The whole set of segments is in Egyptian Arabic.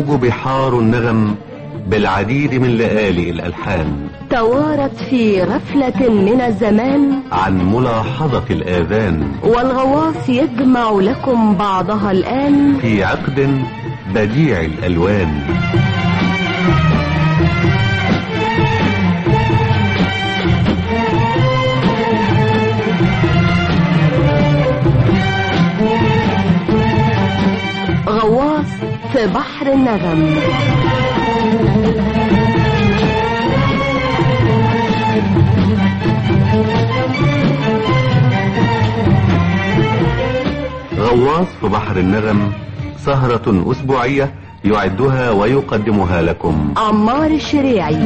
تموج بحار النغم بالعديد من لآلئ الألحان توارت في غفلة من الزمان عن ملاحظة الآذان والغواص يجمع لكم بعضها الآن في عقد بديع الألوان غواص في بحر النغم غواص في بحر النغم سهرة أسبوعية يعدها ويقدمها لكم عمار الشريعي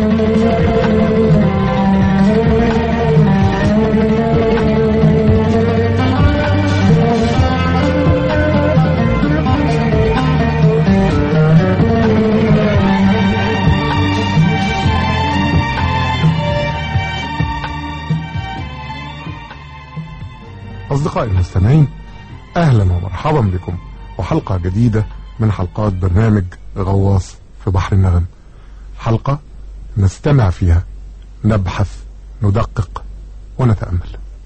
أصدقائي المستمعين أهلا ومرحبا بكم وحلقة جديدة من حلقات برنامج غواص في بحر النغم حلقة نستمع فيها نبحث ندقق ونتأمل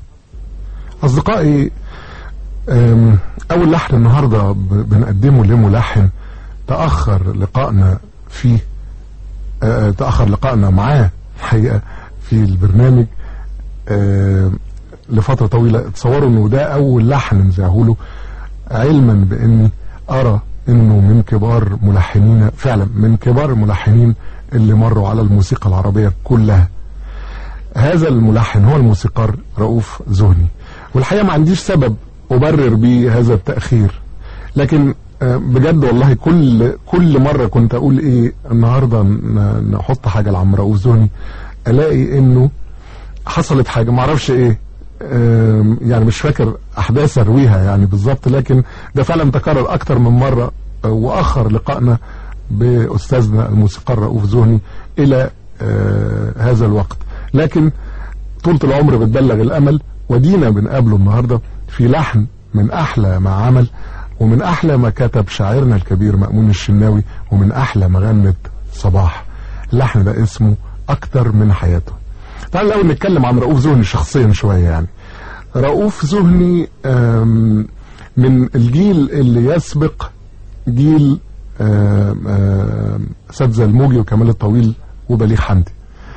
أصدقائي أم، أول لحن النهاردة ب- بنقدمه لملحن تأخر لقائنا فيه أه، تأخر لقائنا معاه حقيقة في البرنامج أه، لفترة طويلة تصوروا انه ده اول لحن نذاعه له علما باني ارى انه من كبار ملحنين فعلا من كبار الملحنين اللي مروا على الموسيقى العربية كلها هذا الملحن هو الموسيقار رؤوف زهني والحقيقة ما عنديش سبب أبرر بيه هذا التأخير لكن آه، بجد والله كل كل مرة كنت أقول إيه النهاردة ن- نحط حاجة لعم رؤوف زهني ألاقي إنه حصلت حاجة معرفش إيه آم، يعني مش فاكر أحداث أرويها يعني بالظبط لكن ده فعلا تكرر أكتر من مرة آه، وأخر لقائنا بأستاذنا الموسيقار رؤوف زهني إلى آه، هذا الوقت لكن طولة العمر بتبلغ الأمل ودينا بنقابله النهاردة في لحن من أحلى ما عمل ومن أحلى ما كتب شاعرنا الكبير مأمون الشناوي ومن أحلى ما غنت صباح اللحن ده اسمه أكتر من حياته تعالوا الأول نتكلم عن رؤوف زهني شخصيا شوية يعني رؤوف زهني آم، من الجيل اللي يسبق جيل آم، آم، أساتذة الموجي وكمال الطويل وبليغ حمدي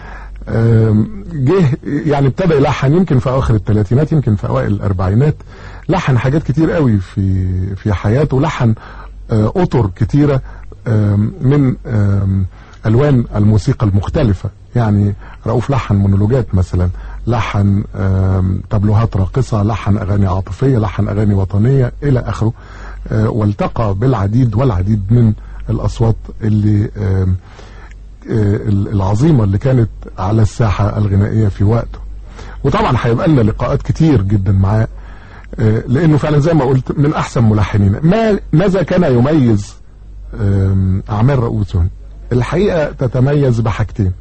آم، جه يعني ابتدى يلحن يمكن في اواخر الثلاثينات يمكن في اوائل الاربعينات لحن حاجات كتير قوي في في حياته لحن آه، اطر كتيره آم، من آم، الوان الموسيقى المختلفه يعني رؤوف لحن مونولوجات مثلا لحن آم، تابلوهات راقصه لحن اغاني عاطفيه لحن اغاني وطنيه الى اخره آه، والتقى بالعديد والعديد من الاصوات اللي آم، آه، العظيمة اللي كانت على الساحة الغنائية في وقته وطبعا هيبقى لنا لقاءات كتير جدا معاه آه، لانه فعلا زي ما قلت من احسن ملحنين ما ماذا كان يميز آم، اعمال رؤوف زهني الحقيقة تتميز بحاجتين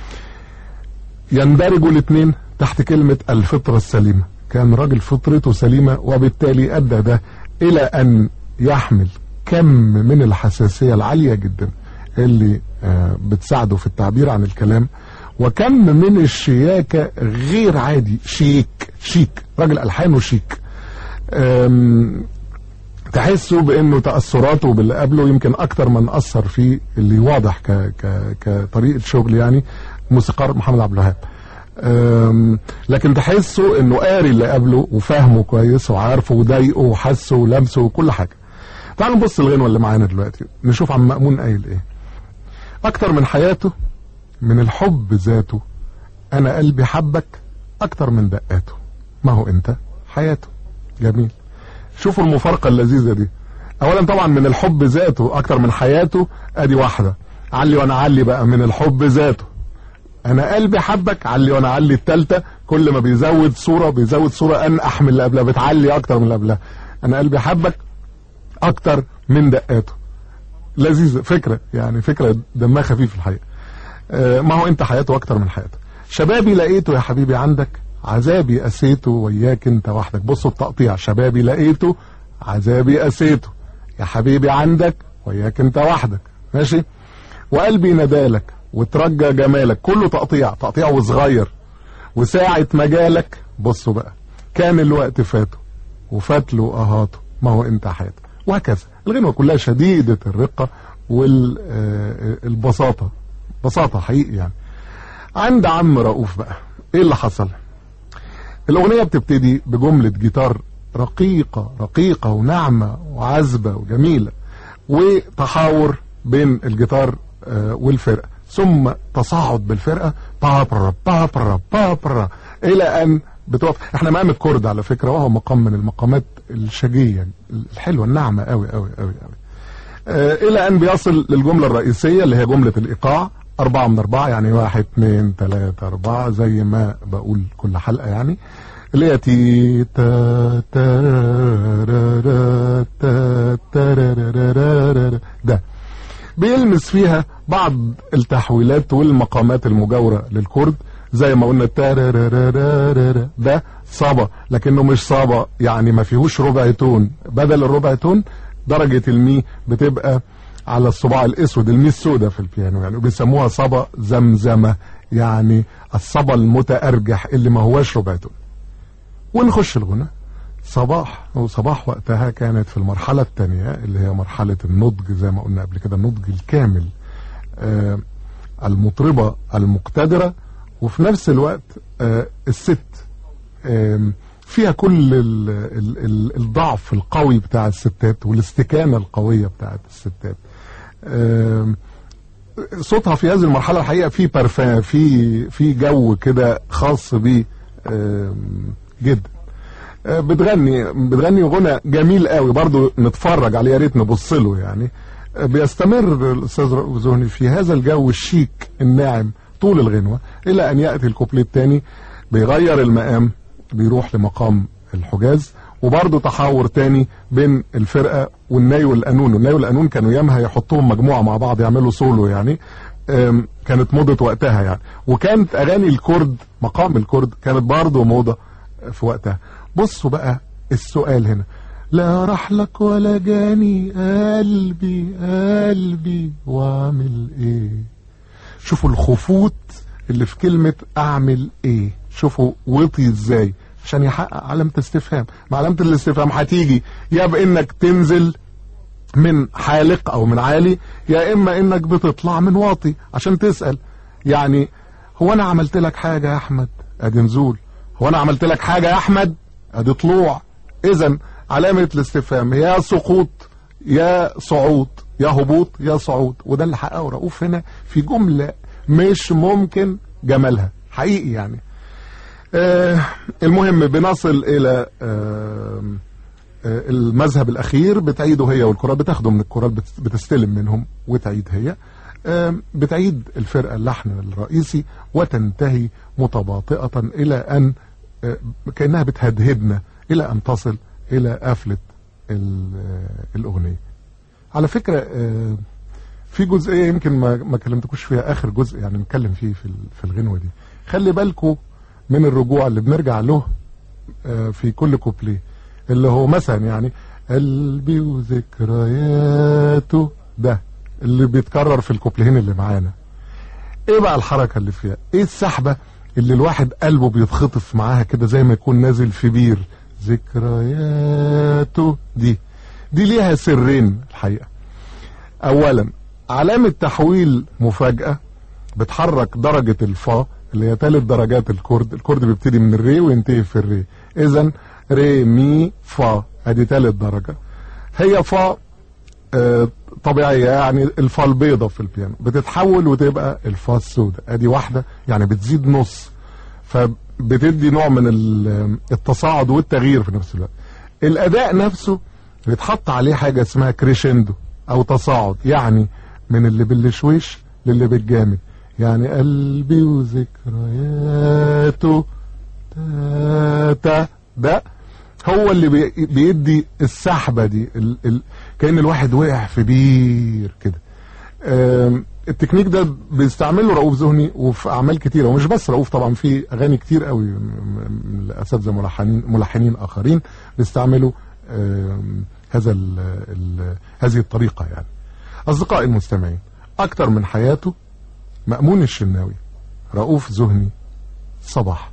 يندرجوا الاثنين تحت كلمة الفطرة السليمة كان راجل فطرته سليمة وبالتالي أدى ده إلى أن يحمل كم من الحساسية العالية جدا اللي آه، بتساعده في التعبير عن الكلام وكم من الشياكة غير عادي شيك شيك راجل ألحانه شيك آم، تحسوا بانه تاثراته باللي قبله يمكن اكتر من اثر فيه اللي واضح ك ك كطريقه شغل يعني موسيقار محمد عبد الوهاب أم، لكن تحسوا انه قاري اللي قبله وفاهمه كويس وعارفه وضايقه وحسه ولمسه وكل حاجه تعالوا نبص الغنوه اللي معانا دلوقتي نشوف عم مأمون قايل ايه اكتر من حياته من الحب ذاته انا قلبي حبك اكتر من دقاته ما هو انت حياته جميل شوفوا المفارقة اللذيذة دي اولا طبعا من الحب ذاته اكتر من حياته ادي واحدة علي وانا علي بقى من الحب ذاته انا قلبي حبك علي وانا علي التالتة كل ما بيزود صورة بيزود صورة انقح من اللي قبلها بتعلي اكتر من اللي قبلها انا قلبي حبك اكتر من دقاته لذيذة فكرة يعني فكرة دمها خفيف الحقيقة آه، ما هو انت حياته اكتر من حياته شبابي لقيته يا حبيبي عندك عذابي قسيته وياك انت وحدك بصوا التقطيع شبابي لقيته عذابي قسيته يا حبيبي عندك وياك انت وحدك ماشي وقلبي ندالك وترجى جمالك كله تقطيع تقطيع وصغير وساعة ما جالك بصوا بقى كان الوقت فاته وفات له اهاته ما هو انت حياته وهكذا الغنوة كلها شديدة الرقة والبساطة بساطة حقيقي يعني عند عم رؤوف بقى ايه اللي حصل الاغنية بتبتدي بجملة جيتار رقيقة رقيقة وناعمة وعذبة وجميلة وتحاور بين الجيتار آه، والفرقة ثم تصاعد بالفرقة بابرا بابرا بابرا الى ان بتقف احنا مقام الكرد على فكرة وهو مقام من المقامات الشجية الحلوة الناعمة قوي قوي قوي قوي آه، الى ان بيصل للجملة الرئيسية اللي هي جملة الايقاع اربعة من اربعة يعني واحد اتنين تلاتة اربعة زي ما بقول كل حلقة يعني اللي هي تي تا تارارارا تا تارارارا ده بيلمس فيها بعض التحويلات والمقامات المجاورة للكرد زي ما قلنا تارارارا ده صابة لكنه مش صابة يعني ما فيهوش ربع تون بدل الربع تون درجة المي بتبقى على الصباع الاسود المي السوداء في البيانو يعني بيسموها صبا زمزمة يعني الصبا المتأرجح اللي ما هواش ربع تون ونخش الغنى صباح وصباح وقتها كانت في المرحلة الثانية اللي هي مرحلة النضج زي ما قلنا قبل كده النضج الكامل آه المطربة المقتدرة وفي نفس الوقت آه الست آه فيها كل ال ال ال الضعف القوي بتاع الستات والاستكانة القوية بتاعت الستات آه صوتها في هذه المرحلة الحقيقة في بارفان في في جو كده خاص بيه آه جدا آه بتغني بتغني غنى جميل قوي برضو نتفرج عليه يا ريت نبص له يعني آه بيستمر الاستاذ رؤوف زهني في هذا الجو الشيك الناعم طول الغنوة الى ان ياتي الكوبليه الثاني بيغير المقام بيروح لمقام الحجاز وبرضه تحاور تاني بين الفرقة والناي والقانون والناي والقانون كانوا يامها يحطوهم مجموعة مع بعض يعملوا سولو يعني كانت موضة وقتها يعني وكانت اغاني الكرد مقام الكرد كانت برضه موضة في وقتها بصوا بقى السؤال هنا لا راح لك ولا جاني قلبي قلبي واعمل ايه شوفوا الخفوت اللي في كلمة اعمل ايه شوفوا وطي ازاي عشان يحقق علامة استفهام مع علامة الاستفهام هتيجي يا بانك تنزل من حالق او من عالي يا اما انك بتطلع من واطي عشان تسأل يعني هو انا عملت لك حاجة يا احمد ادي نزول هو انا عملت لك حاجة يا احمد ادي طلوع اذا علامة الاستفهام يا سقوط يا صعود يا هبوط يا صعود وده اللي حققه رؤوف هنا في جملة مش ممكن جمالها حقيقي يعني آه المهم بنصل الى آه آه المذهب الاخير بتعيده هي والكرات بتاخده من الكرات بتستلم منهم وتعيد هي آه بتعيد الفرقة اللحن الرئيسي وتنتهي متباطئة الى ان آه كأنها بتهدهدنا الى ان تصل الى قفلة الاغنية على فكرة آه في جزئية يمكن ما, ما كلمتكوش فيها اخر جزء يعني نتكلم فيه في, في الغنوة دي خلي بالكم من الرجوع اللي بنرجع له في كل كوبليه اللي هو مثلا يعني قلبي وذكرياته ده اللي بيتكرر في الكوبليهين اللي معانا ايه بقى الحركة اللي فيها ايه السحبة اللي الواحد قلبه بيتخطف معاها كده زي ما يكون نازل في بير ذكرياته دي دي ليها سرين الحقيقة اولا علامة تحويل مفاجأة بتحرك درجة الفا اللي هي ثالث درجات الكرد الكرد بيبتدي من الري وينتهي في الري اذا ري مي فا ادي ثالث درجة هي فا آه طبيعية يعني الفا البيضة في البيانو بتتحول وتبقى الفا السوداء ادي واحدة يعني بتزيد نص فبتدي نوع من التصاعد والتغيير في نفس الوقت الاداء نفسه بيتحط عليه حاجة اسمها كريشندو او تصاعد يعني من اللي بالشويش للي بالجامد يعني قلبي وذكرياته تا ده هو اللي بي بيدي السحبة دي ال ال كأن الواحد وقع في بير كده التكنيك ده بيستعمله رؤوف زهني وفي اعمال كتيره ومش بس رؤوف طبعا في اغاني كتير قوي من الاساتذه ملحنين ملحنين اخرين بيستعملوا هذا ال ال هذه الطريقه يعني أصدقائي المستمعين أكتر من حياته مأمون الشناوي رؤوف زهني صباح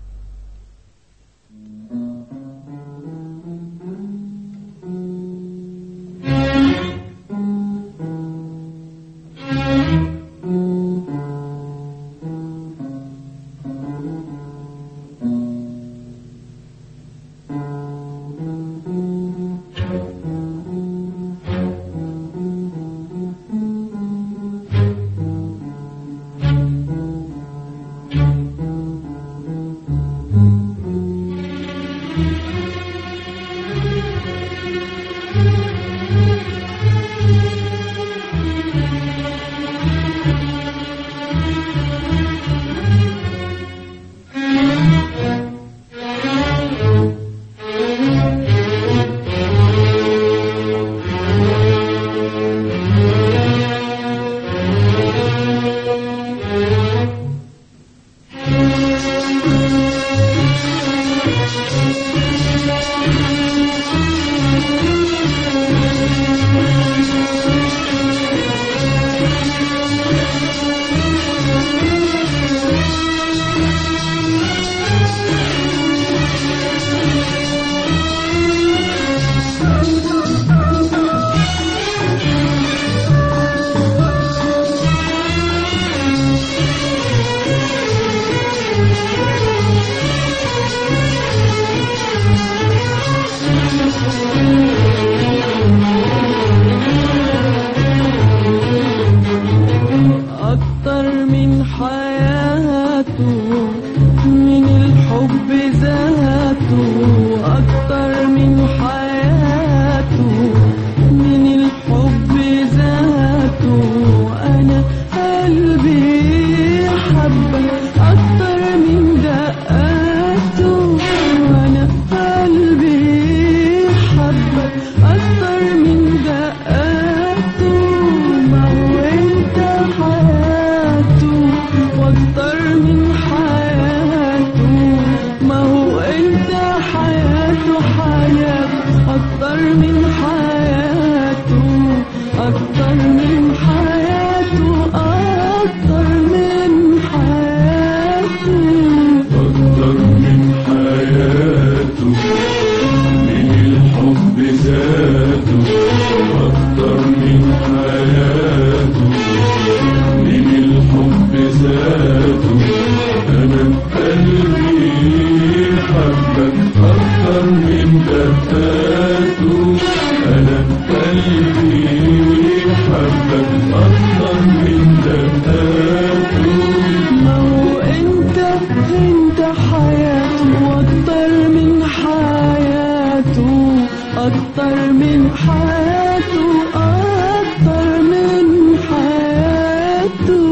أكتر من حياته من الحب ذاته أكتر من حياته من الحب ذاته أنا قلبي حبك أكتر من دقاته أنا قلبي حبك أكتر من دقاته ما هو أنت حياته وأكتر من حياته ما هو أنت حياته حياته أكتر من حياته أكتر من حياته أكتر من حياته أكتر من حياته من الحب ذاته أكتر من حياته من الحب ذاته أنا قلبي حبك أكتر من دقاته أنا قلبي حبك أكتر من دقاته ما هو انت انت حياته واكتر من حياته اكتر من حياته اكتر من حياته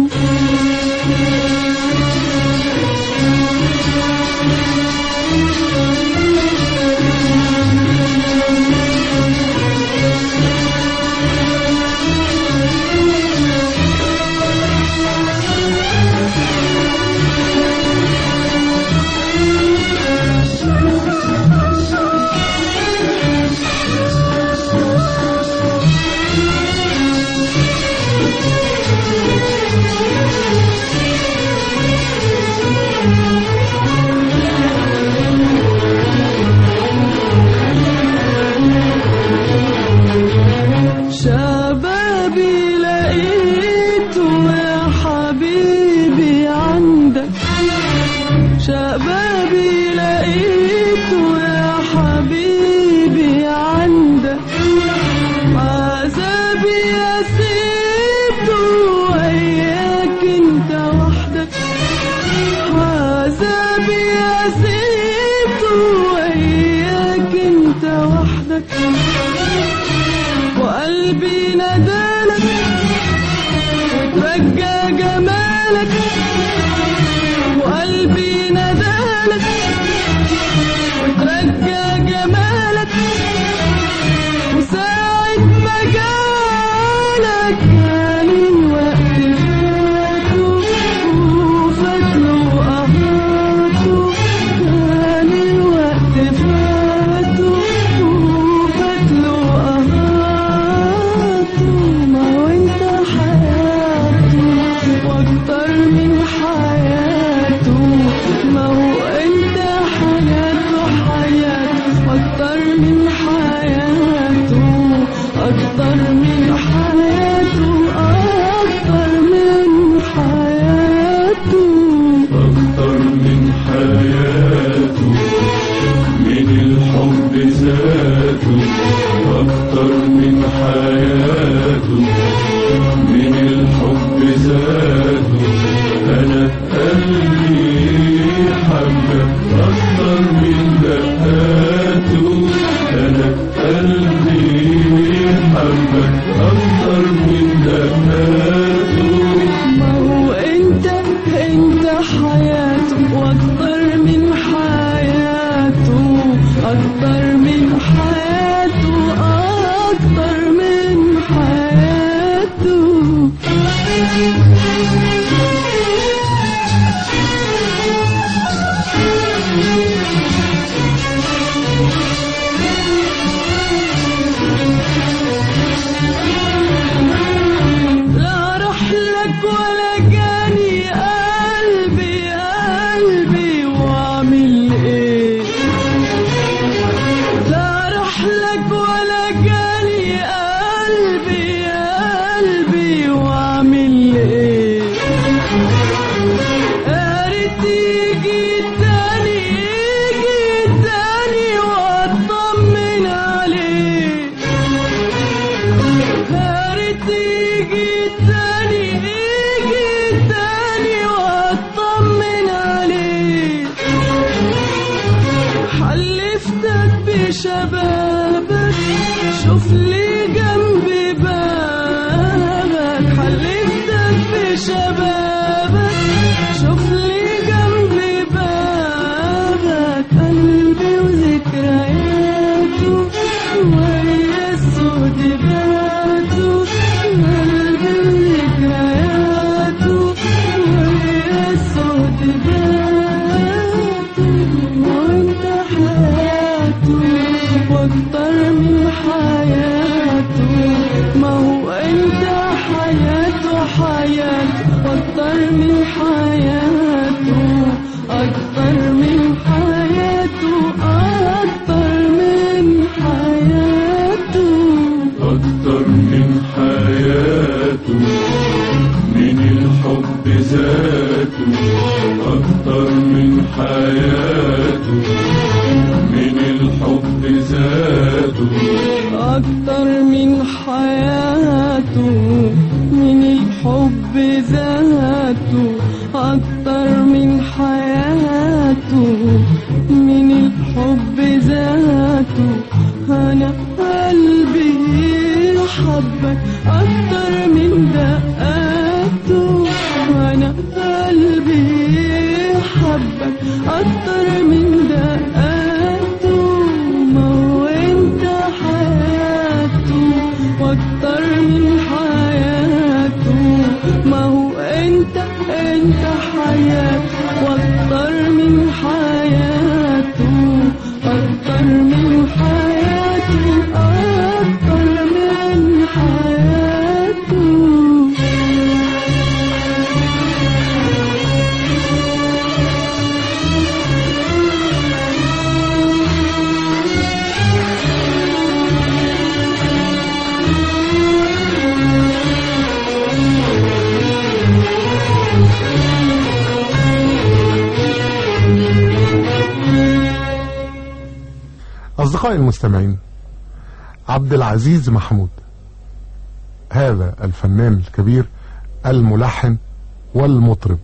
شبابي لقيته يا حبيبي عندك شبابي لقيته يا حبيبي عندك عذابي يا سيبته وياك انت وحدك عذابي يا سيبته وياك انت وحدك وقلبي ندالك وترجى جمالك وقلبي ندالك وترجى جمالك وساعة ما جالك كان الوقت فاته وفات له قهاته كان الوقت فاته وفات له قهاته ما هو من حياته أكتر من حياته أكتر من حياته من الحب ذاته أكتر من حياته من الحب ذاته أنا قلبي حبك أكتر من دقاته أنا قلبي حبك أكتر من دقاته ما هو انت انت حياته واكتر من حياته اكتر من حياته اكتر من حياته لا راح لك ولا جاني قلبي قلبي واعمل ايه لا راح لك ولا جاني قلبي قلبي واعمل ايه يا ريت يجي تاني يجي تاني واطمن عليه يا ريت يجي تاني يجي تاني واطمن عليه حلفتك بشبابك شوف لي جنب بابك حلفتك بشبابك شوف لي جنب بابك قلبي وذكرياته ويا السود باته قلبي وذكرياته ويا السود باته وانت حياته واكتر من حياته ما هو انت حياته حياته واكتر من حياته اكتر من حياته اكتر من حياته أكتر من حياته من الحب ذاته أكتر من حياته من الحب ذاته أكتر من حياته من الحب ذاته أكتر من حياته من الحب ذاته أنا قلبي حبك أكتر من دقاته أنا قلبي حبك أكتر من دقاته ما هو أنت حياته واكتر من حياته ما هو انت انت حياته واكتر من حياته اكتر من حياته اكتر من حياته أصدقائي المستمعين عبد العزيز محمود هذا الفنان الكبير الملحن والمطرب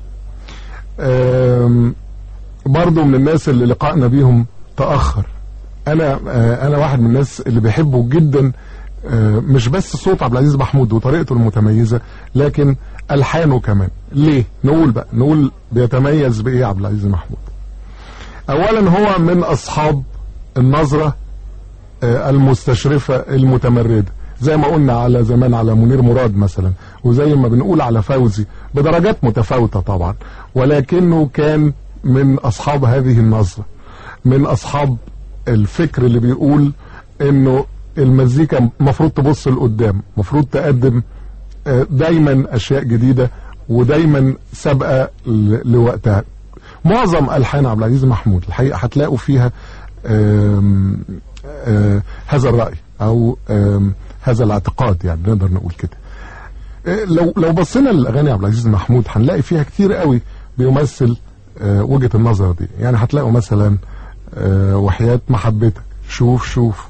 أم، برضو من الناس اللي لقائنا بيهم تأخر أنا آه، أنا واحد من الناس اللي بيحبوا جدا آه، مش بس صوت عبد العزيز محمود وطريقته المتميزة لكن ألحانه كمان ليه؟ نقول بقى نقول بيتميز بإيه عبد العزيز محمود أولا هو من أصحاب النظرة آه، المستشرفة المتمردة زي ما قلنا على زمان على منير مراد مثلا وزي ما بنقول على فوزي بدرجات متفاوتة طبعا ولكنه كان من أصحاب هذه النظرة من أصحاب الفكر اللي بيقول إنه المزيكا مفروض تبص لقدام مفروض تقدم آه، دايما أشياء جديدة ودايما سابقة ل- لوقتها معظم ألحان عبد العزيز محمود الحقيقة هتلاقوا فيها آم، آه، هذا الرأي أو آم، هذا الاعتقاد يعني نقدر نقول كده إيه، لو لو بصينا للاغاني عبد العزيز محمود هنلاقي فيها كتير قوي بيمثل آه، وجهه النظر دي يعني هتلاقوا مثلا آه، وحياه محبتك شوف شوف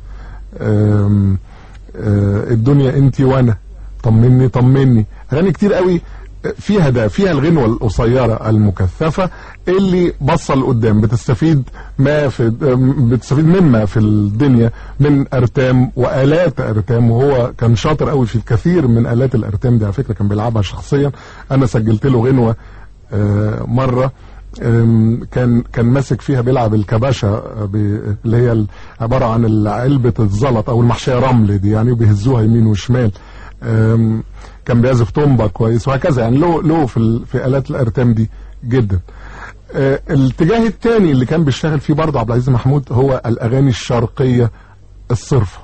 آم، آه، الدنيا انت وانا طمني طمني اغاني كتير قوي فيها ده فيها الغنوة القصيرة المكثفة اللي بصة لقدام بتستفيد ما في بتستفيد مما في الدنيا من ارتام والات ارتام وهو كان شاطر قوي في الكثير من الات الارتام دي على فكرة كان بيلعبها شخصيا انا سجلت له غنوة آه، مرة آم، كان كان ماسك فيها بيلعب الكباشة آه، ب- اللي هي ال- عبارة عن علبة الزلط او المحشية رمل دي يعني وبيهزوها يمين وشمال آم، كان بيعزف طومبا كويس وهكذا يعني له له في ال- في الات الارتام دي جدا آه، الاتجاه الثاني اللي كان بيشتغل فيه برضه عبد العزيز محمود هو الاغاني الشرقيه الصرفه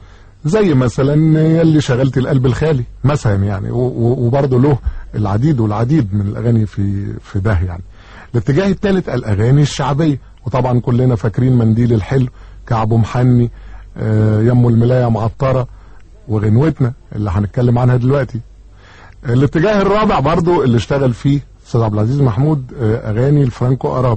زي مثلا يلي شغلت القلب الخالي مثلا يعني و- و- وبرضه له العديد والعديد من الاغاني في في ده يعني الاتجاه الثالث الاغاني الشعبيه وطبعا كلنا فاكرين منديل الحلو كعبه محني آه، يمه الملايه معطره وغنوتنا اللي هنتكلم عنها دلوقتي الاتجاه الرابع برضو اللي اشتغل فيه استاذ عبد العزيز محمود آه، اغاني الفرانكو اراب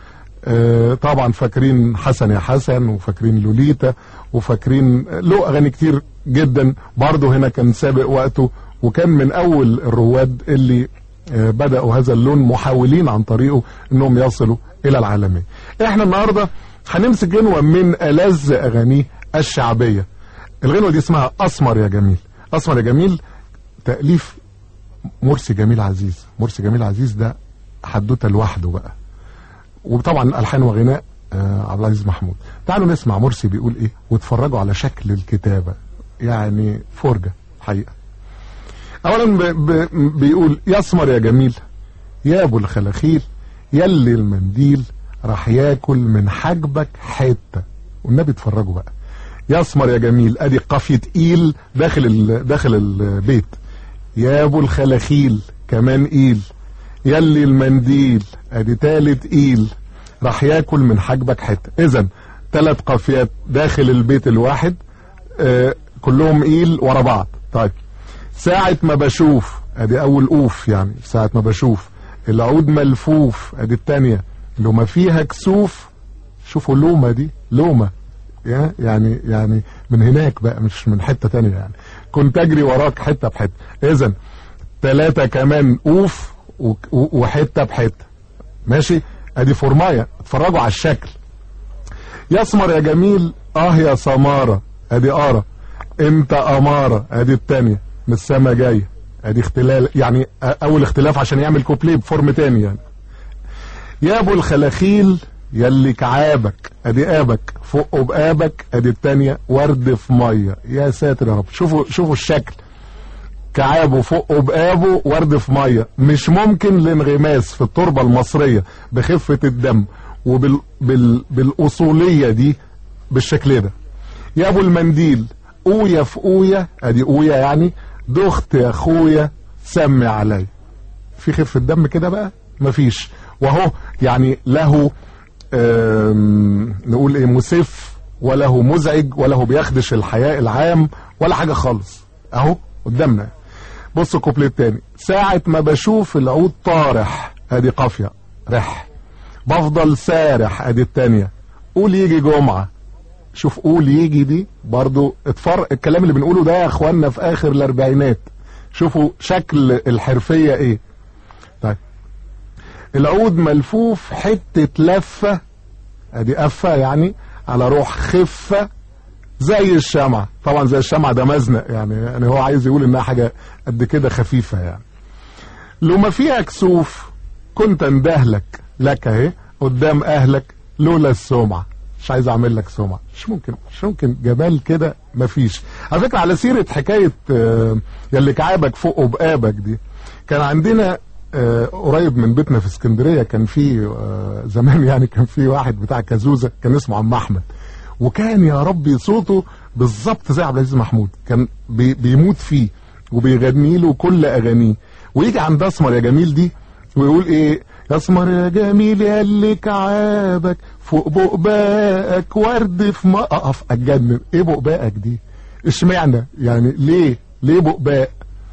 آه، طبعا فاكرين حسن يا حسن وفاكرين لوليتا وفاكرين له اغاني كتير جدا برضه هنا كان سابق وقته وكان من اول الرواد اللي آه، بداوا هذا اللون محاولين عن طريقه انهم يصلوا الى العالميه احنا النهارده هنمسك غنوه من الذ اغانيه الشعبيه الغنوه دي اسمها اسمر يا جميل اسمر يا جميل تاليف مرسي جميل عزيز مرسي جميل عزيز ده حدوته لوحده بقى وطبعا الحان وغناء آه عبد العزيز محمود تعالوا نسمع مرسي بيقول ايه واتفرجوا على شكل الكتابه يعني فرجه حقيقه اولا ب ب بيقول يسمر يا جميل يا ابو الخلاخيل يلي المنديل راح ياكل من حاجبك حته والنبي اتفرجوا بقى يسمر يا جميل ادي قافيه تقيل داخل ال- داخل البيت يا ابو الخلاخيل كمان ايل يلي المنديل ادي تالت ايل راح ياكل من حاجبك حته اذا ثلاث قافيات داخل البيت الواحد آه كلهم ايل ورا بعض طيب ساعة ما بشوف ادي اول اوف يعني ساعة ما بشوف العود ملفوف ادي التانية لما فيها كسوف شوفوا لومة دي لومة يا- يعني يعني من هناك بقى مش من حتة تانية يعني كنت اجري وراك حتة بحتة اذا ثلاثة كمان اوف و- و- وحتة بحتة ماشي ادي فورماية اتفرجوا على الشكل يسمر يا جميل اه يا سمارة ادي قارة انت امارة ادي التانية من السما جاية ادي اختلال يعني آه، اول اختلاف عشان يعمل كوبليه بفورم تاني يعني يا ابو الخلاخيل يلي كعابك ادي ابك فوقه بابك ادي التانية ورد في مية يا ساتر يا رب شوفوا شوفوا الشكل كعابه فوقه بابه ورد في ميه مش ممكن الانغماس في التربه المصريه بخفه الدم وبال بال بالاصوليه دي بالشكل ده يا ابو المنديل قوية في قوية ادي قوية يعني دخت يا اخويا سمي عليا في خفة دم كده بقى مفيش وهو يعني له آم، نقول ايه مسف وله مزعج وله بيخدش الحياء العام ولا حاجة خالص اهو قدامنا بص الكوبليه التاني ساعة ما بشوف العود طارح ادي قافية رح بفضل سارح ادي التانية قول يجي جمعة شوف قول يجي دي برضو اتفرق الكلام اللي بنقوله ده يا اخوانا في اخر الاربعينات شوفوا شكل الحرفية ايه طيب العود ملفوف حتة لفة ادي قفة يعني على روح خفة زي الشمعة طبعا زي الشمعة ده مزنق يعني يعني هو عايز يقول انها حاجة قد كده خفيفة يعني لو ما فيها كسوف كنت اندهلك لك اهي قدام اهلك لولا السمعة مش عايز اعمل لك سمعة مش ممكن مش ممكن جمال كده مفيش على فكرة على سيرة حكاية آه، يلي كعابك فوق بقابك دي كان عندنا آه، قريب من بيتنا في اسكندرية كان في آه، زمان يعني كان في واحد بتاع كازوزة كان اسمه عم احمد وكان يا ربي صوته بالظبط زي عبد العزيز محمود كان بي بيموت فيه وبيغني له كل اغانيه ويجي عند اسمر يا جميل دي ويقول ايه يا اسمر يا جميل يا اللي كعابك فوق بقباقك ورد في ما اقف اتجنن ايه بقباقك دي اشمعنى يعني ليه ليه بؤباء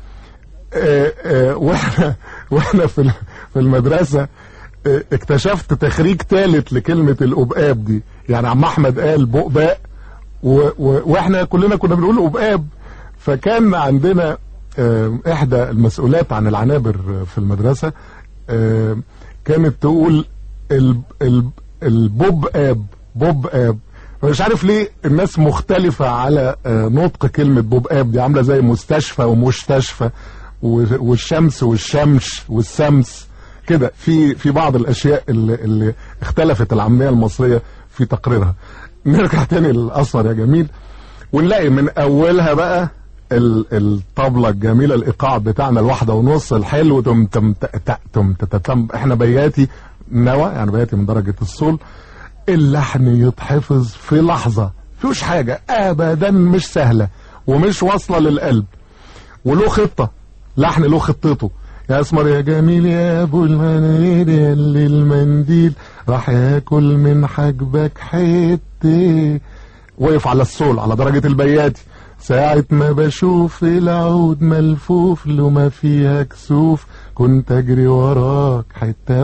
آه، آه، واحنا واحنا في ال- في المدرسه آه، اكتشفت تخريج ثالث لكلمه الأبقاب دي يعني عم احمد قال بؤباء و و واحنا كلنا كنا بنقول أبقاب فكان عندنا آه، احدى المسؤولات عن العنابر في المدرسه آه، كانت تقول ال ال البوب اب بوب اب مش عارف ليه الناس مختلفة على آه، نطق كلمة بوب اب دي عاملة زي مستشفى ومستشفى و- والشمس والشمش والسمس كده في في بعض الاشياء اللي, اللي اختلفت العامية المصرية في تقريرها نرجع تاني للاثر يا جميل ونلاقي من اولها بقى ال- الطبلة الجميلة الايقاع بتاعنا الواحدة ونص الحلو تم تم تم تم تم تم احنا بياتي نوى يعني بياتي من درجة الصول اللحن يتحفظ في لحظة فيهوش حاجة ابدا مش سهلة ومش واصلة للقلب وله خطة لحن له خطته يا اسمر يا جميل يا ابو المناديل يا اللي المنديل راح ياكل من حاجبك حته وقف على الصول على درجة البياتي ساعة ما بشوف العود ملفوف له ما فيها كسوف كنت اجري وراك حتة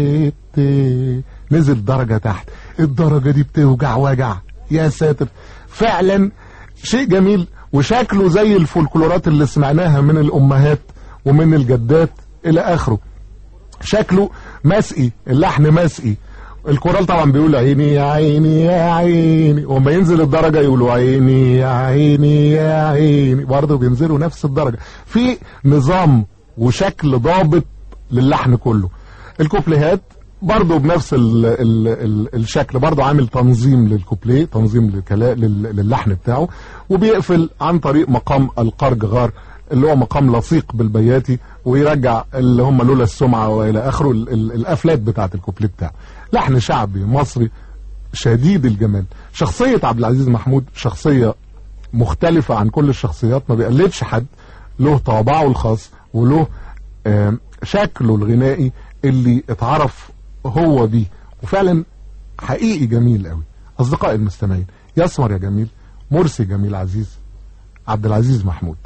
بحتة نزل درجة تحت الدرجة دي بتوجع وجع يا ساتر فعلا شيء جميل وشكله زي الفولكلورات اللي سمعناها من الامهات ومن الجدات الى اخره شكله مسقي اللحن مسقي الكورال طبعا بيقول عيني يا عيني يا عيني وما ينزل الدرجه يقولوا عيني يا عيني يا عيني برضه بينزلوا نفس الدرجه في نظام وشكل ضابط للحن كله الكوبليهات برضه بنفس ال ال ال الشكل برضه عامل تنظيم للكوبليه تنظيم للكلا- لل- للحن بتاعه وبيقفل عن طريق مقام القرج غار اللي هو مقام لصيق بالبياتي ويرجع اللي هم لولا السمعه والى اخره ال- ال- الافلات بتاعت الكوبليه بتاعه لحن شعبي مصري شديد الجمال شخصيه عبد العزيز محمود شخصيه مختلفه عن كل الشخصيات ما بيقلدش حد له طابعه الخاص وله آم، شكله الغنائي اللي اتعرف هو بيه وفعلا حقيقي جميل قوي اصدقائي المستمعين يسمر يا جميل مرسي جميل عزيز عبد العزيز محمود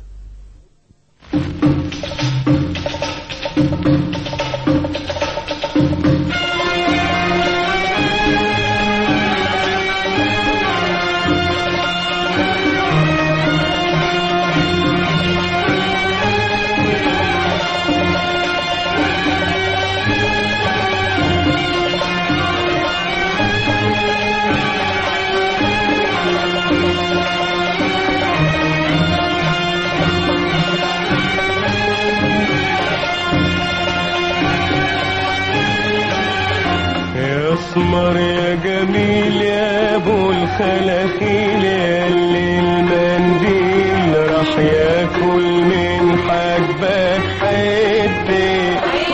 يا اسمر يا جميل يا ابو الخلاخيل يا اللي المنديل راح ياكل من حاجبك حته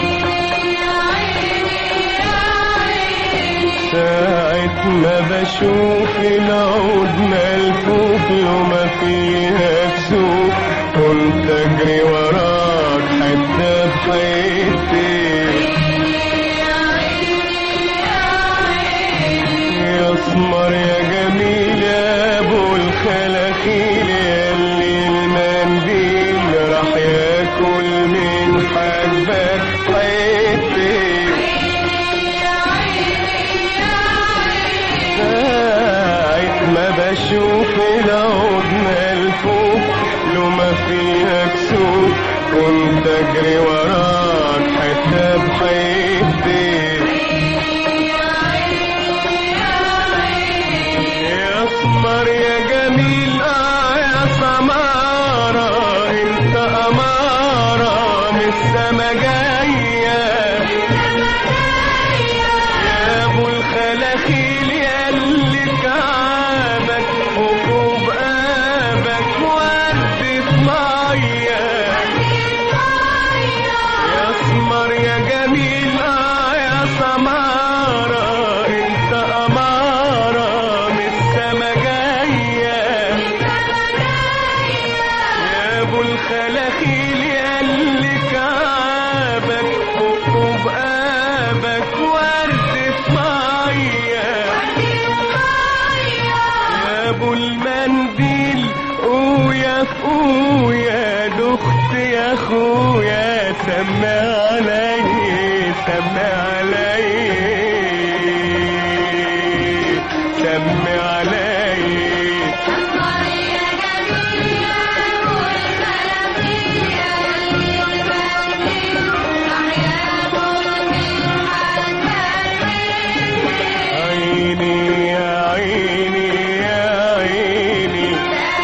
ساعة ما بشوف العود ملفوف وما فيها كسوف كنت اجري وراك حتة بحتة يا اسمر يا جميل يا ابو الخلاخيل يا اللي المنديل راح ياكل من حاجبك حته ساعة ما بشوف العود ملفوف لو ما فيها كسوف كنت اجري وراك حتة بحتة يا اسمر يا جميل اه يا سمارة انت امارة من السما جاية يا ابو الخلاخيل يا اللي كعبك وفوق ابك وردة مية يا اسمر يا جميل اه يا سمارة انت امارة من السما جاية يا ابو الخلاخيل يا اللي كعبك وفوق ابك وردة مية يا ابو المنديل قول اخويا سمي علي سمي علي سمي علي عيني يا عيني يا عيني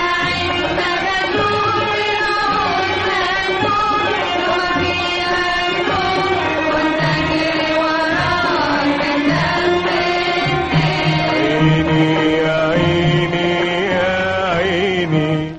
عيني يا عيني يا عيني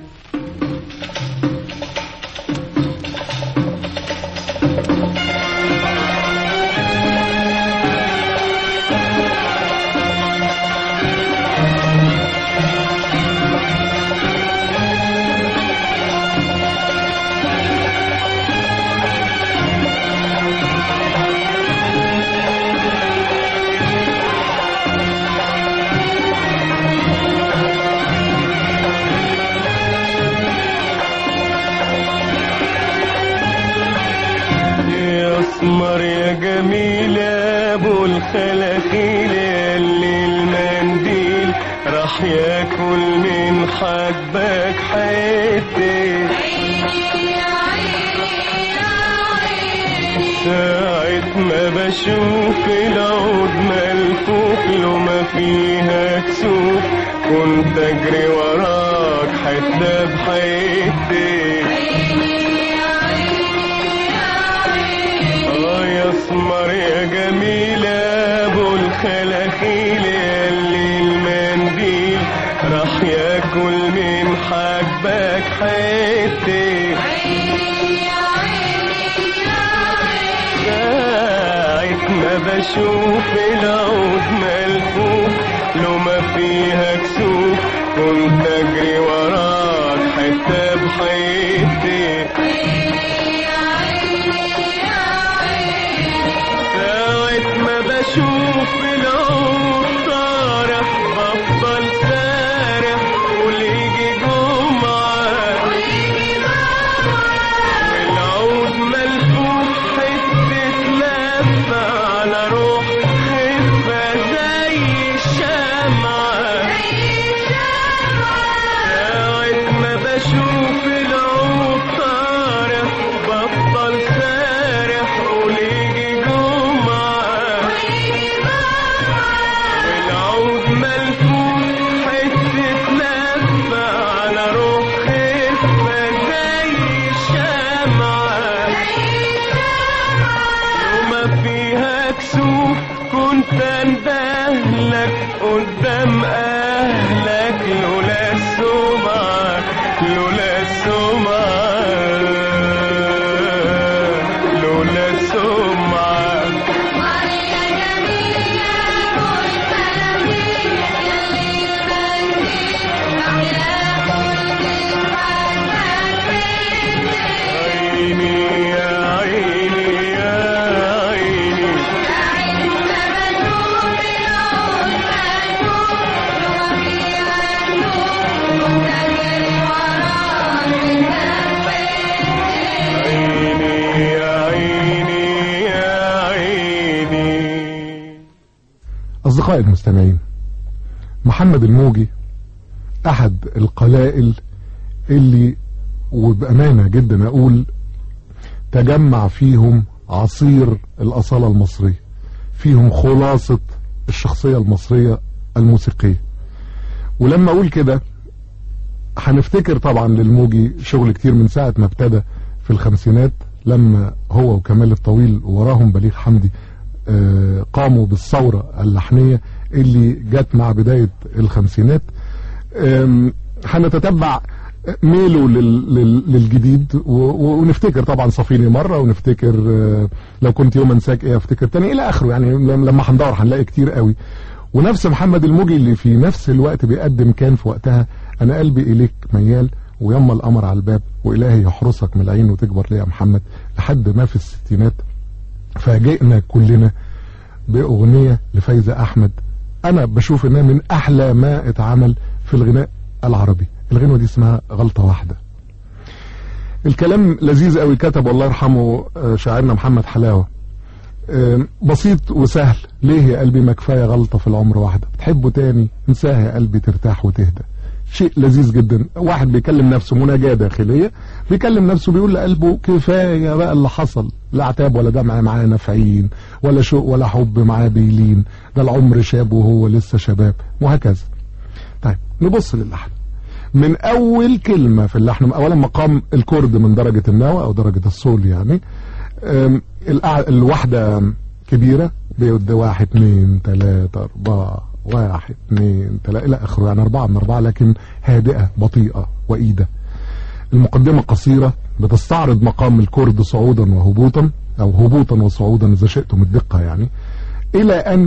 يا اسمر يا جميل يا ابو الخلاخيل يا اللي المنديل راح ياكل من حاجبك حته ساعة ما بشوف العود ملفوف لو ما فيها كسوف كنت اجري وراك حتة بحتة اه يا اسمر يا جميل يا ابو الخلاخيل يا اللي المنديل راح ياكل من حاجبك حته ساعة ما بشوف العود ملفوف لو ما فيها كسوف كنت اجري وراك حتة بحيتي ساعة ما بشوف العود طارح بفضل سارح وليجي جمعة والعود ملفوف حتة لفة على روح خفة زي الشمعة ساعة ما بشوف العود طارح بفضل سارح وليجي جمعة العود ملفوف حتة لفة على روح خفة زي الشمعة وما فيها كسوف كنت اندهلك قدام اهلك لولا السمعة لولا السمعة لولا السمعة عيني يا عيني يا عيني عيني يا عيني يا عيني أصدقائي المستمعين محمد الموجي أحد القلائل اللي وبأمانة جدا أقول تجمع فيهم عصير الأصالة المصرية فيهم خلاصة الشخصية المصرية الموسيقية ولما أقول كده هنفتكر طبعا للموجي شغل كتير من ساعة ما ابتدى في الخمسينات لما هو وكمال الطويل وراهم بليغ حمدي آه، قاموا بالثورة اللحنية اللي جت مع بداية الخمسينات آم، هنتتبع ميله لل- لل- للجديد و- و- ونفتكر طبعا صفيني مرة ونفتكر آه، لو كنت يوم انساك ايه افتكر تاني الى اخره يعني لم- لما هندور هنلاقي كتير قوي ونفس محمد الموجي اللي في نفس الوقت بيقدم كان في وقتها انا قلبي اليك ميال ويما القمر على الباب والهي يحرسك من العين وتكبر ليه يا محمد لحد ما في الستينات فاجئنا كلنا باغنيه لفايزه احمد انا بشوف انها من احلى ما اتعمل في الغناء العربي الغنوه دي اسمها غلطه واحده الكلام لذيذ قوي كتب الله يرحمه آه، شاعرنا محمد حلاوه آم، بسيط وسهل ليه يا قلبي ما كفايه غلطه في العمر واحده تحبه تاني انساها يا قلبي ترتاح وتهدى شيء لذيذ جدا واحد بيكلم نفسه مناجاه داخليه بيكلم نفسه بيقول لقلبه كفايه بقى اللي حصل لا عتاب ولا دمع معاه نافعين ولا شوق ولا حب معاه بيلين ده العمر شاب وهو لسه شباب وهكذا طيب نبص للحن من اول كلمه في اللحن اولا مقام الكورد من درجه النوى او درجه الصول يعني أم، الأع- الواحده كبيره بيود واحد اتنين تلاته اربعه واحد اتنين تلاته الى اخره يعني اربعه من اربعه لكن هادئه بطيئه وايده المقدمه قصيره بتستعرض مقام الكورد صعودا وهبوطا او هبوطا وصعودا اذا شئتم الدقه يعني الى ان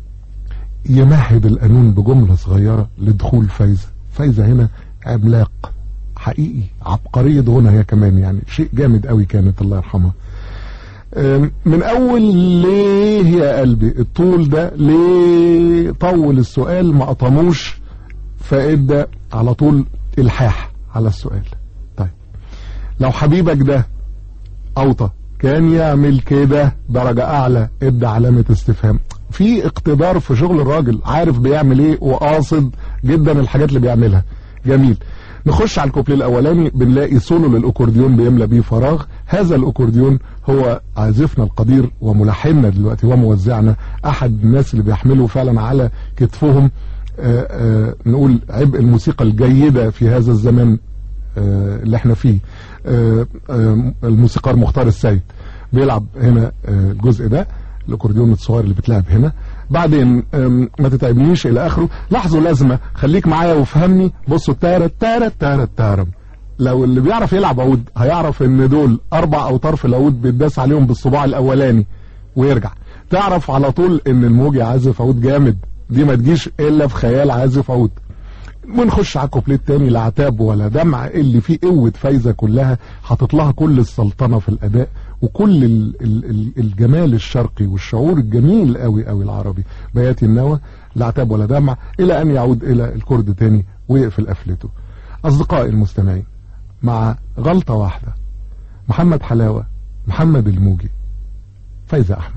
يمهد القانون بجملة صغيرة لدخول فايزة فايزة هنا عملاق حقيقي عبقرية غنى هي كمان يعني شيء جامد قوي كانت الله يرحمها أم، من اول ليه يا قلبي الطول ده ليه طول السؤال ما قطموش فادى على طول الحاح على السؤال طيب لو حبيبك ده اوطى كان يعمل كده درجة اعلى ادى علامة استفهام في اقتدار في شغل الراجل عارف بيعمل ايه وقاصد جدا الحاجات اللي بيعملها جميل نخش على الكوبليه الاولاني بنلاقي سولو للاكورديون بيملى بيه فراغ هذا الاكورديون هو عازفنا القدير وملحننا دلوقتي وموزعنا احد الناس اللي بيحملوا فعلا على كتفهم آآ آآ نقول عبء الموسيقى الجيدة في هذا الزمان آه، اللي احنا فيه آه، آه، الموسيقار مختار السيد بيلعب هنا آه، الجزء ده الاكورديون الصغير اللي بتلعب هنا بعدين آم، ما تتعبنيش الى اخره لاحظوا لازمه خليك معايا وافهمني بصوا تارا تارا تارا تارم لو اللي بيعرف يلعب عود هيعرف ان دول اربع اوتار في العود بيتداس عليهم بالصباع الاولاني ويرجع تعرف على طول ان الموجي عازف عود جامد دي ما تجيش الا في خيال عازف عود ونخش على الكوبليه التاني لا عتاب ولا دمع اللي فيه قوه فايزه كلها حاطط لها كل السلطنه في الاداء وكل ال ال ال الجمال الشرقي والشعور الجميل قوي قوي العربي بياتي النوى لا عتاب ولا دمع الى ان يعود الى الكرد تاني ويقفل قفلته اصدقائي المستمعين مع غلطه واحده محمد حلاوه محمد الموجي فايزه احمد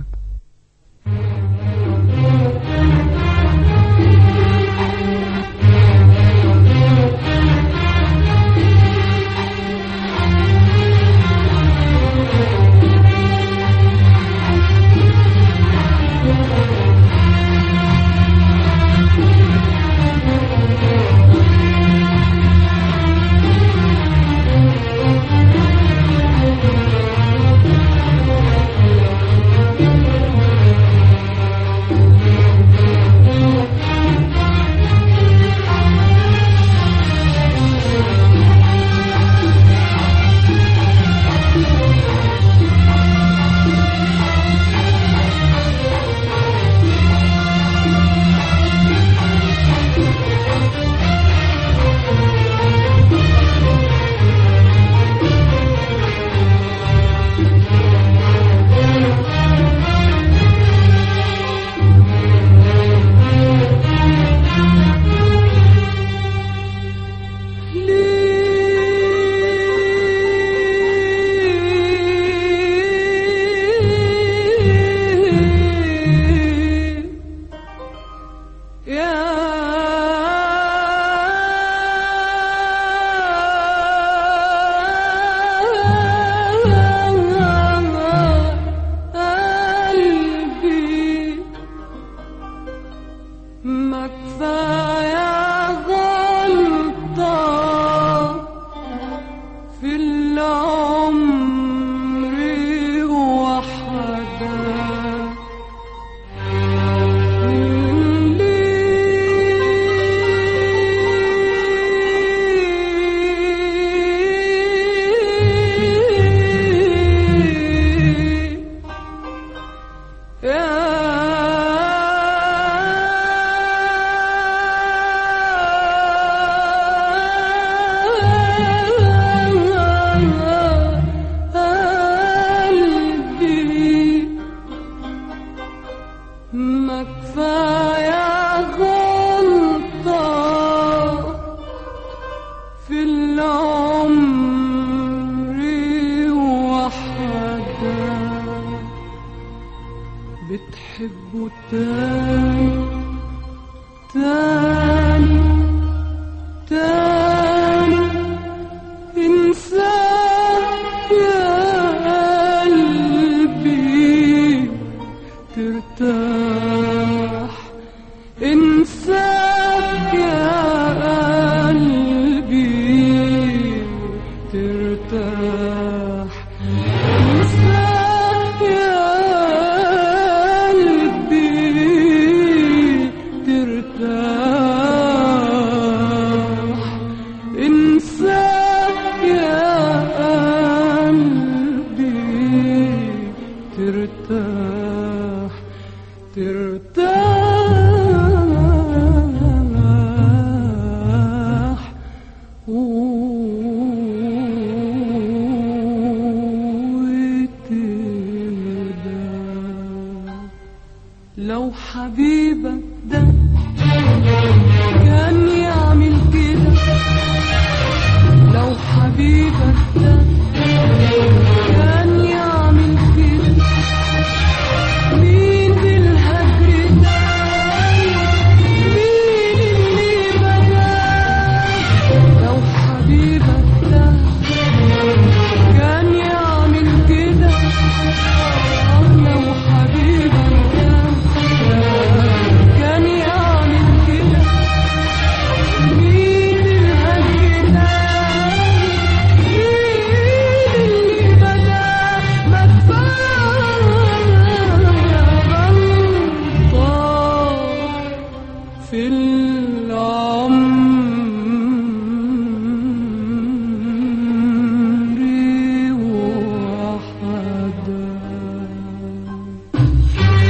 تحبه تاني تاني تاني انساه يا قلبي ترتاح انساه يا قلبي ترتاح انساه يا قلبي ترتاح انساه يا قلبي ترتاح ترتاح وتهدى لو حبيبك ده كان يعمل كده لو حبيبك ده كان يعمل كده مين بالهجر ده مين اللي بدا لو حبيبك ده كان يعمل كده لو حبيبك ده كان يعمل كده مين الهجر ده مين اللي بدا ما غلطان في العمر وحدا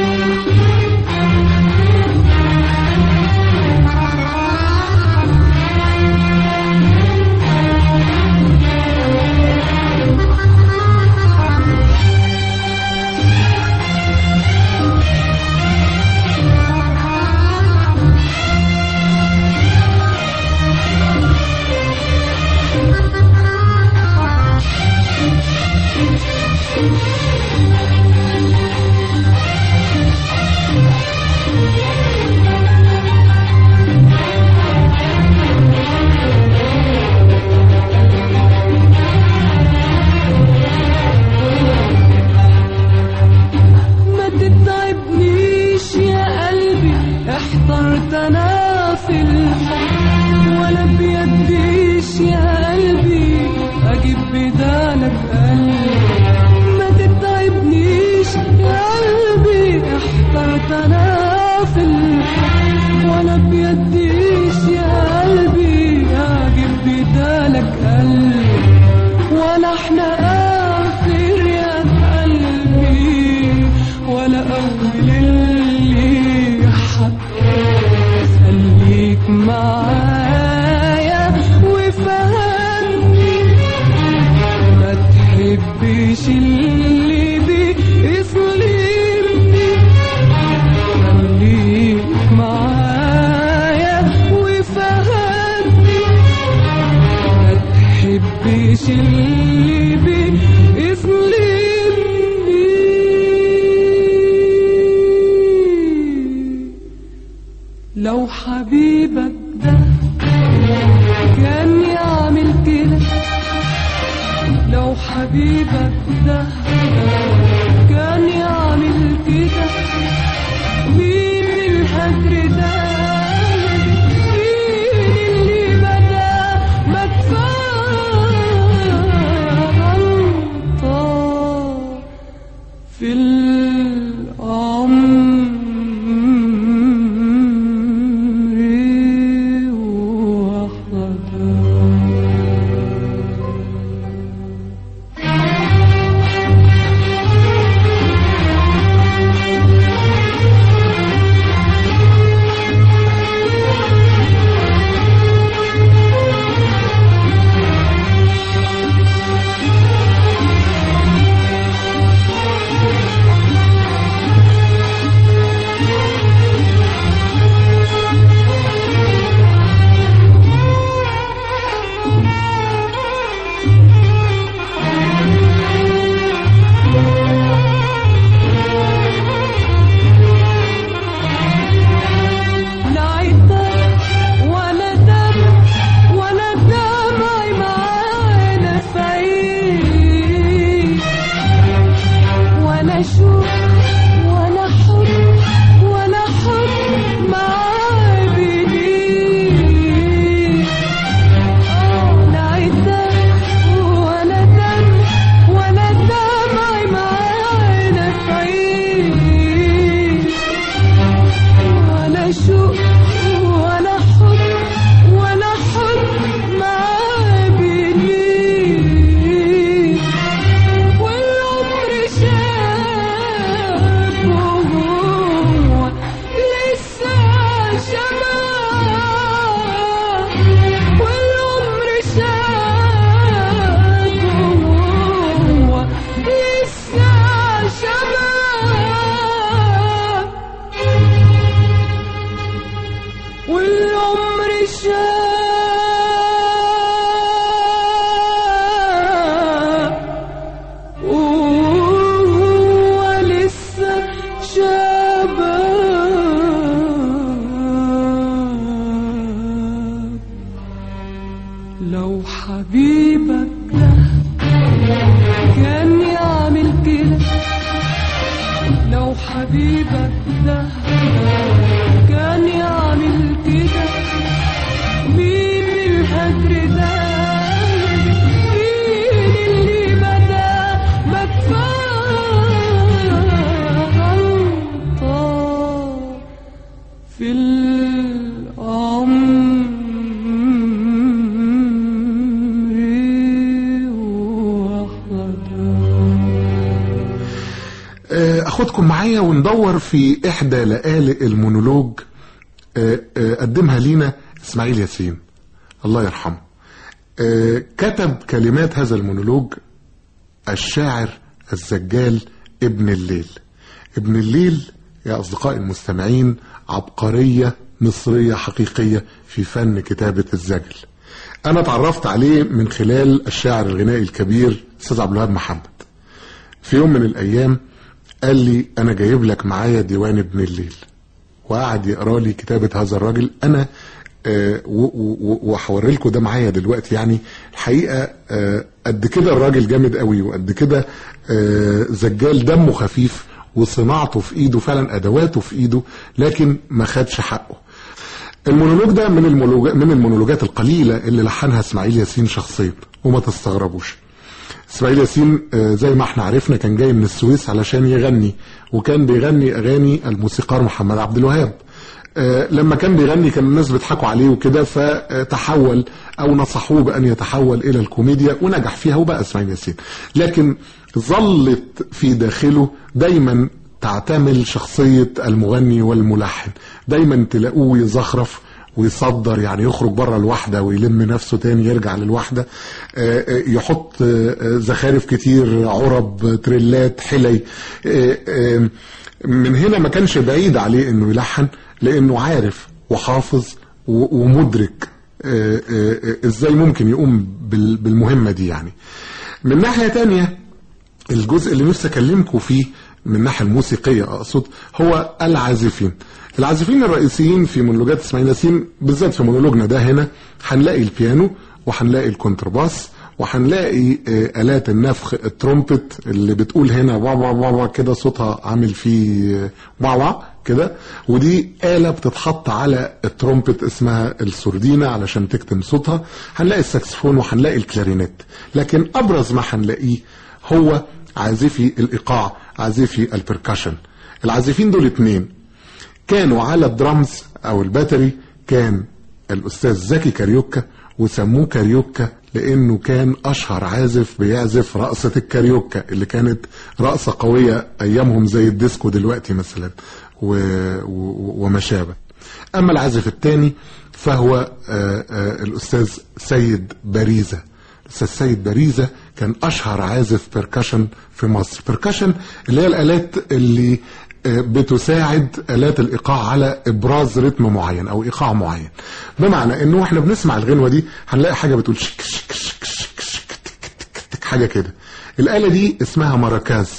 ما تتعبنيش يا قلبي احترت انا في الحب ولا بيديش يا قلبي اجيب بدالك قلبي ما تتعبنيش يا قلبي احترت انا في الحب ولا بيديش يا قلبي اجيب بدالك قلبي ولا احنا اخر يا قلبي ولا اول اللي حب خليك معايا وفهمني ما تحبش اللي بيظلمني خليك معايا وفهمني ما تحبش اللي بيظلمني لو حبيبك ده كان يعمل كده لو حبيبك ده كان يعمل كده مين الهجر ده مين اللي بدا ما كفايه غلطه في العمر وحدا اخدكم معايا وندور في احدى لآلئ المونولوج آه، آه، قدمها لينا اسماعيل ياسين الله يرحمه آه، كتب كلمات هذا المونولوج الشاعر الزجال ابن الليل ابن الليل يا أصدقائي المستمعين عبقرية مصرية حقيقية في فن كتابة الزجل أنا تعرفت عليه من خلال الشاعر الغنائي الكبير أستاذ عبد الوهاب محمد في يوم من الأيام قال لي أنا جايب لك معايا ديوان ابن الليل وقعد يقرا لي كتابة هذا الراجل أنا آه، و- و- و- وهوري لكم ده معايا دلوقتي يعني الحقيقه آه، قد كده الراجل جامد قوي وقد كده آه، زجال دمه خفيف وصناعته في ايده فعلا ادواته في ايده لكن ما خدش حقه المونولوج ده من المونولوج من المونولوجات القليله اللي لحنها اسماعيل ياسين شخصيا وما تستغربوش اسماعيل ياسين آه، زي ما احنا عرفنا كان جاي من السويس علشان يغني وكان بيغني اغاني الموسيقار محمد عبد الوهاب آه، لما كان بيغني كان الناس بيضحكوا عليه وكده فتحول او نصحوه بان يتحول الى الكوميديا ونجح فيها وبقى اسماعيل ياسين لكن ظلت في داخله دايما تعتمل شخصية المغني والملحن دايما تلاقوه يزخرف ويصدر يعني يخرج بره الوحدة ويلم نفسه تاني يرجع للوحدة آه، آه، يحط آه، آه، زخارف كتير عرب تريلات حلي آه، آه، من هنا ما كانش بعيد عليه انه يلحن لانه عارف وحافظ و- ومدرك آه، آه، آه، ازاي ممكن يقوم بال- بالمهمة دي يعني من ناحية تانية الجزء اللي نفسي اكلمكم فيه من الناحيه الموسيقيه اقصد هو العازفين العازفين الرئيسيين في مونولوجات اسماعيل ياسين بالذات في مونولوجنا ده هنا هنلاقي البيانو وهنلاقي الكونترباس وهنلاقي آه، آلات النفخ الترومبت اللي بتقول هنا وا وا وا وا كده صوتها عامل فيه آه، وا وا كده ودي آلة بتتحط على الترومبت اسمها السردينة علشان تكتم صوتها هنلاقي الساكسفون وهنلاقي الكلارينيت لكن أبرز ما هنلاقيه هو عازفي الإيقاع عازفي البركشن العازفين دول اتنين كانوا على الدرامز او الباتري كان الاستاذ زكي كاريوكا وسموه كاريوكا لانه كان اشهر عازف بيعزف رقصة الكاريوكا اللي كانت رقصة قوية ايامهم زي الديسكو دلوقتي مثلا و... و... وما شابه اما العازف الثاني فهو آه، آه، الاستاذ سيد باريزة الاستاذ سيد باريزة كان اشهر عازف بيركشن في مصر بيركشن اللي هي الالات اللي آه، بتساعد الات الايقاع على ابراز رتم معين او ايقاع معين بمعنى انه احنا بنسمع الغنوه دي هنلاقي حاجه بتقول شك شك شك شك شك تك تك تك حاجه كده الاله دي اسمها مراكاز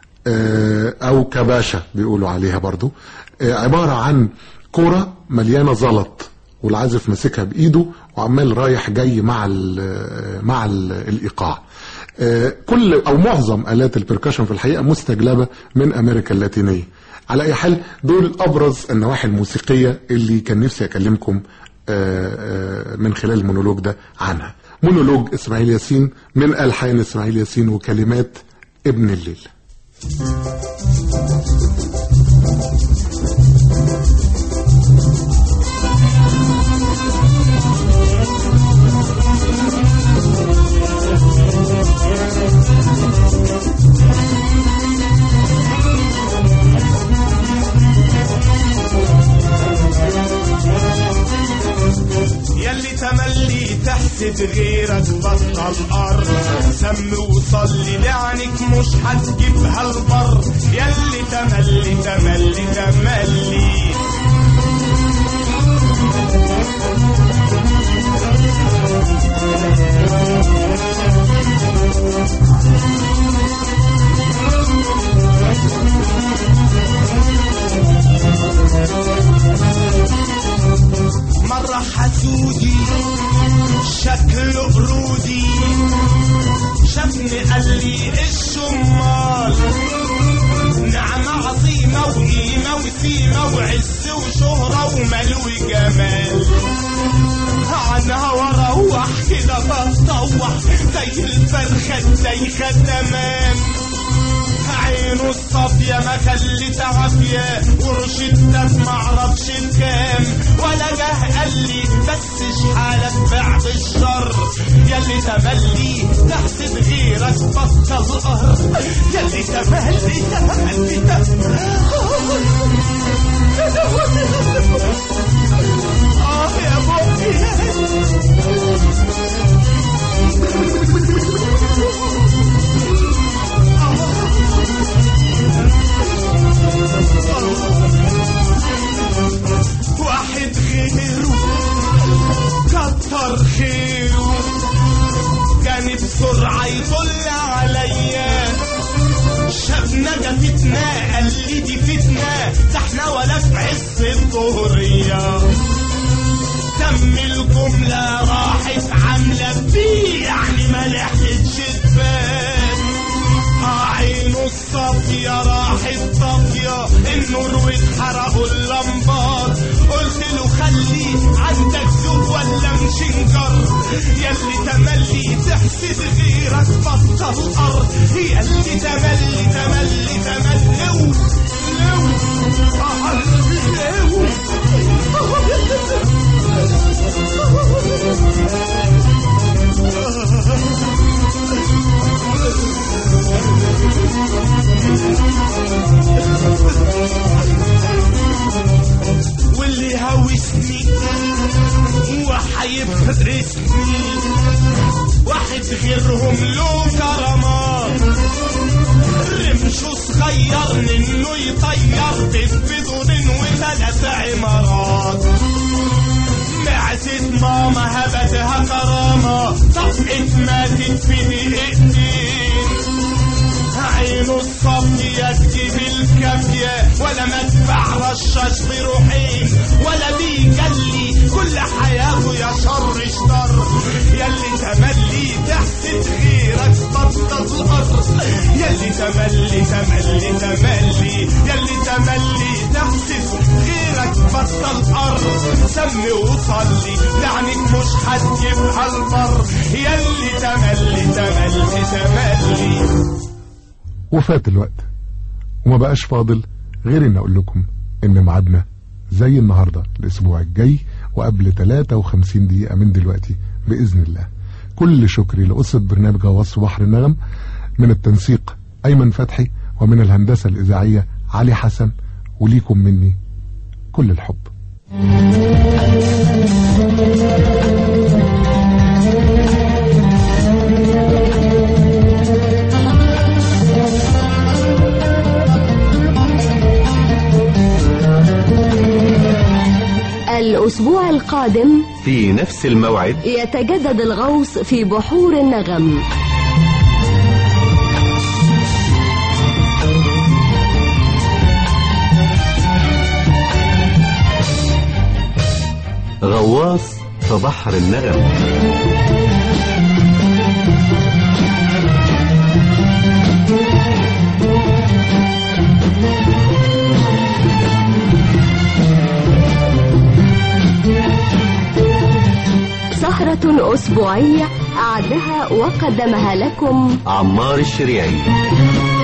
آه، او كباشة بيقولوا عليها برضو آه، عبارة عن كرة مليانة زلط والعازف ماسكها بايده وعمال رايح جاي مع ال مع ال الايقاع آه، كل او معظم الات البركشن في الحقيقه مستجلبه من امريكا اللاتينيه على اي حال دول ابرز النواحي الموسيقيه اللي كان نفسي اكلمكم آه، آه، من خلال المونولوج ده عنها مونولوج اسماعيل ياسين من الحان اسماعيل ياسين وكلمات ابن الليل يلي تملي تحسد غيرك بطل الارض سم وصلي لعنك مش هتجيبها البر يلي تملي تملي تملي مرة حسودي شكله قرودي شافني قال لي الشمال نعمة عظيمة وقيمة وسيمة وعز وشهرة ومال وجمال عنها واروح كده بتطوح زي الفرخة الدايخة تمام عينه الصافية ما خلت عافية ورشدتك معرفش كام ولا جه قال لي بس شحالك بعد الشر يلي تملي تحسب غيرك بطل قهر يلي تملي تملي تملي الظهرية تم الجملة راحت عاملة بيه يعني ما لحقتش تبان عينه الصافية راحت طافية النور واتحرقوا اللمبات قلت له خلي عندك ذوق ولا مشنجر ياللي تملي تحسد غيرك بطل ارض ياللي تملي تملي تملي لو لو آه، لو واللي هوسني وحيفرسني واحد غيرهم له كرامات رمشه صغير منه يطير بيت بدون وثلاث عمارات معزة ماما هبتها كرامة طفقت ماتت في دقيقتين عينه الصافية تجيب الكافية ولا مدفع رشاش بروحين ولا بيجلي كل حياته يا شر شر ياللي تملي تحت غيرك بطل الأرض ياللي تملي تملي تملي ياللي تملي تحت غيرك بطل أرض سمي وصلي لعنك مش هتجيبها البر ياللي تملي تملي تملي وفات الوقت وما بقاش فاضل غير ان اقول لكم ان ميعادنا زي النهارده الاسبوع الجاي وقبل 53 دقيقه من دلوقتي باذن الله كل شكري لأسرة برنامج غواص بحر النغم من التنسيق أيمن فتحي ومن الهندسة الإذاعية علي حسن وليكم مني كل الحب الأسبوع القادم في نفس الموعد يتجدد الغوص في بحور النغم غواص في بحر النغم سهرة أسبوعية أعدها وقدمها لكم عمار الشريعي